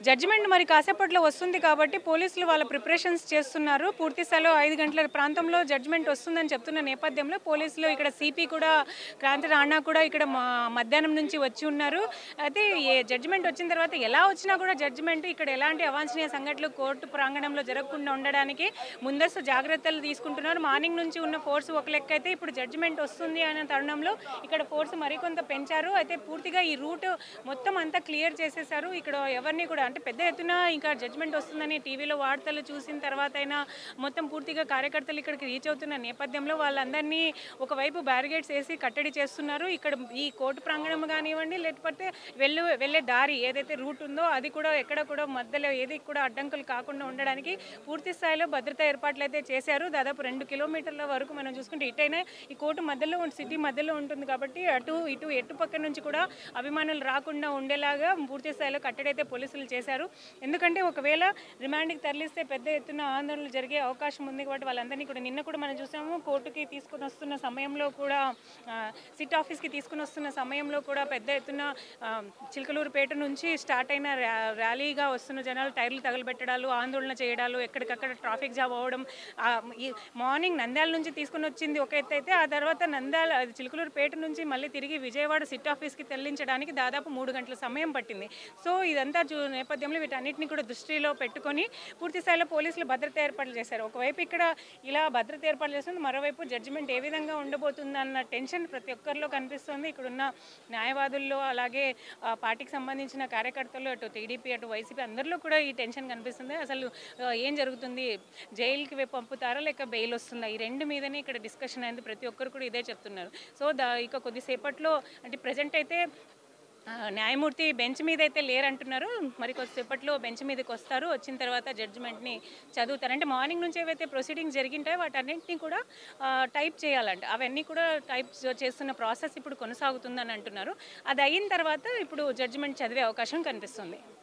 judgement మరి కాసేపట్లో వస్తుంది కాబట్టి పోలీసులు వాళ్ళ ప్రిపరేషన్స్ చేస్తున్నారు పూర్తి స్థాయిలో ఐదు గంటల ప్రాంతంలో జడ్జిమెంట్ వస్తుందని చెప్తున్న నేపథ్యంలో పోలీసులు ఇక్కడ సిపి కూడా క్రాంతి రాణా కూడా ఇక్కడ మా- మధ్యాహ్నం నుంచి వచ్చి ఉన్నారు అయితే ఏ జడ్జిమెంట్ వచ్చిన తర్వాత ఎలా వచ్చినా కూడా జడ్జిమెంట్ ఇక్కడ ఎలాంటి అవాంఛనీయ సంఘటనలు కోర్టు ప్రాంగణంలో జరగకుండా ఉండడానికి ముందస్తు జాగ్రత్తలు తీసుకుంటున్నారు మార్నింగ్ నుంచి ఉన్న ఫోర్స్ ఒక లెక్క అయితే ఇప్పుడు జడ్జిమెంట్ వస్తుంది అనే తరుణంలో ఇక్కడ ఫోర్స్ మరికొంత పెంచారు అయితే పూర్తిగా ఈ రూట్ మొత్తం అంతా క్లియర్ చేసేసారు ఇక్కడ ఎవరిని కూడా అంటే పెద్ద ఎత్తున ఇంకా జడ్జిమెంట్ వస్తుందని టీవీలో వార్తలు చూసిన తర్వాత అయినా మొత్తం పూర్తిగా కార్యకర్తలు ఇక్కడికి రీచ్ అవుతున్న నేపథ్యంలో వాళ్ళందరినీ ఒకవైపు బ్యారిగేడ్స్ వేసి కట్టడి చేస్తున్నారు ఇక్కడ ఈ కోర్టు ప్రాంగణం కానివ్వండి లేకపోతే వెళ్ళు వెళ్ళే దారి ఏదైతే రూట్ ఉందో అది కూడా ఎక్కడ కూడా మధ్యలో ఏది కూడా అడ్డంకులు కాకుండా ఉండడానికి పూర్తి స్థాయిలో భద్రతా ఏర్పాట్లు అయితే చేశారు దాదాపు రెండు కిలోమీటర్ల వరకు మనం చూసుకుంటే ఇటైనా ఈ కోర్టు మధ్యలో సిటీ మధ్యలో ఉంటుంది కాబట్టి అటు ఇటు ఎటు పక్క నుంచి కూడా అభిమానులు రాకుండా ఉండేలాగా పూర్తి స్థాయిలో కట్టడి అయితే పోలీసులు చేశారు ఎందుకంటే ఒకవేళ రిమాండ్కి తరలిస్తే పెద్ద ఎత్తున ఆందోళనలు జరిగే అవకాశం ఉంది కాబట్టి వాళ్ళందరినీ కూడా నిన్న కూడా మనం చూసాము కోర్టుకి తీసుకుని వస్తున్న సమయంలో కూడా ఆ, సిట్ ఆఫీస్కి తీసుకుని వస్తున్న సమయంలో కూడా పెద్ద ఎత్తున ఆ, చిలకలూరుపేట నుంచి స్టార్ట్ అయిన ర్యా- ర్యాలీగా వస్తున్న జనాలు టైర్లు తగలబెట్టడాలు ఆందోళన చేయడాలు ఎక్కడికక్కడ ట్రాఫిక్ జామ్ అవ్వడం ఆ, ఈ మార్నింగ్ నంద్యాల నుంచి తీసుకుని వచ్చింది ఒక ఎత్తు అయితే ఆ తర్వాత నంద్యాల అది చిలుకలూరుపేట నుంచి మళ్ళీ తిరిగి విజయవాడ సిట్ ఆఫీస్కి తరలించడానికి దాదాపు మూడు గంటల సమయం పట్టింది సో ఇదంతా చూ నేపథ్యంలో వీటన్నిటిని కూడా దృష్టిలో పెట్టుకొని పూర్తి స్థాయిలో పోలీసులు భద్రత ఏర్పాట్లు చేశారు ఒకవైపు ఇక్కడ ఇలా భద్రత ఏర్పాట్లు చేస్తుంది మరోవైపు జడ్జిమెంట్ ఏ విధంగా ఉండబోతుందన్న టెన్షన్ ప్రతి ఒక్కరిలో కనిపిస్తుంది ఇక్కడున్న న్యాయవాదుల్లో అలాగే ఆ, పార్టీకి సంబంధించిన కార్యకర్తలు అటు టీడీపీ అటు వైసీపీ అందరిలో కూడా ఈ టెన్షన్ కనిపిస్తుంది అసలు ఆ, ఏం జరుగుతుంది జైలుకి వే- పంపుతారా లేక బెయిల్ వస్తుందా ఈ రెండు మీదనే ఇక్కడ డిస్కషన్ అయింది ప్రతి ఒక్కరు కూడా ఇదే చెప్తున్నారు సో దా ఇక కొద్దిసేపట్లో అంటే ప్రజెంట్ అయితే ఆ, న్యాయమూర్తి బెంచ్ మీద అయితే లేరంటున్నారు మరి కొద్దిసేపట్లో బెంచ్ మీదకి వస్తారు వచ్చిన తర్వాత జడ్జిమెంట్ని చదువుతారు అంటే మార్నింగ్ నుంచి ఏవైతే ప్రొసీడింగ్స్ జరిగింటాయో వాటన్నింటినీ కూడా ఆ, టైప్ చేయాలంట అవన్నీ కూడా టైప్ చేస్తున్న ప్రాసెస్ ఇప్పుడు కొనసాగుతుందని అంటున్నారు అది అయిన తర్వాత ఇప్పుడు జడ్జిమెంట్ చదివే అవకాశం కనిపిస్తుంది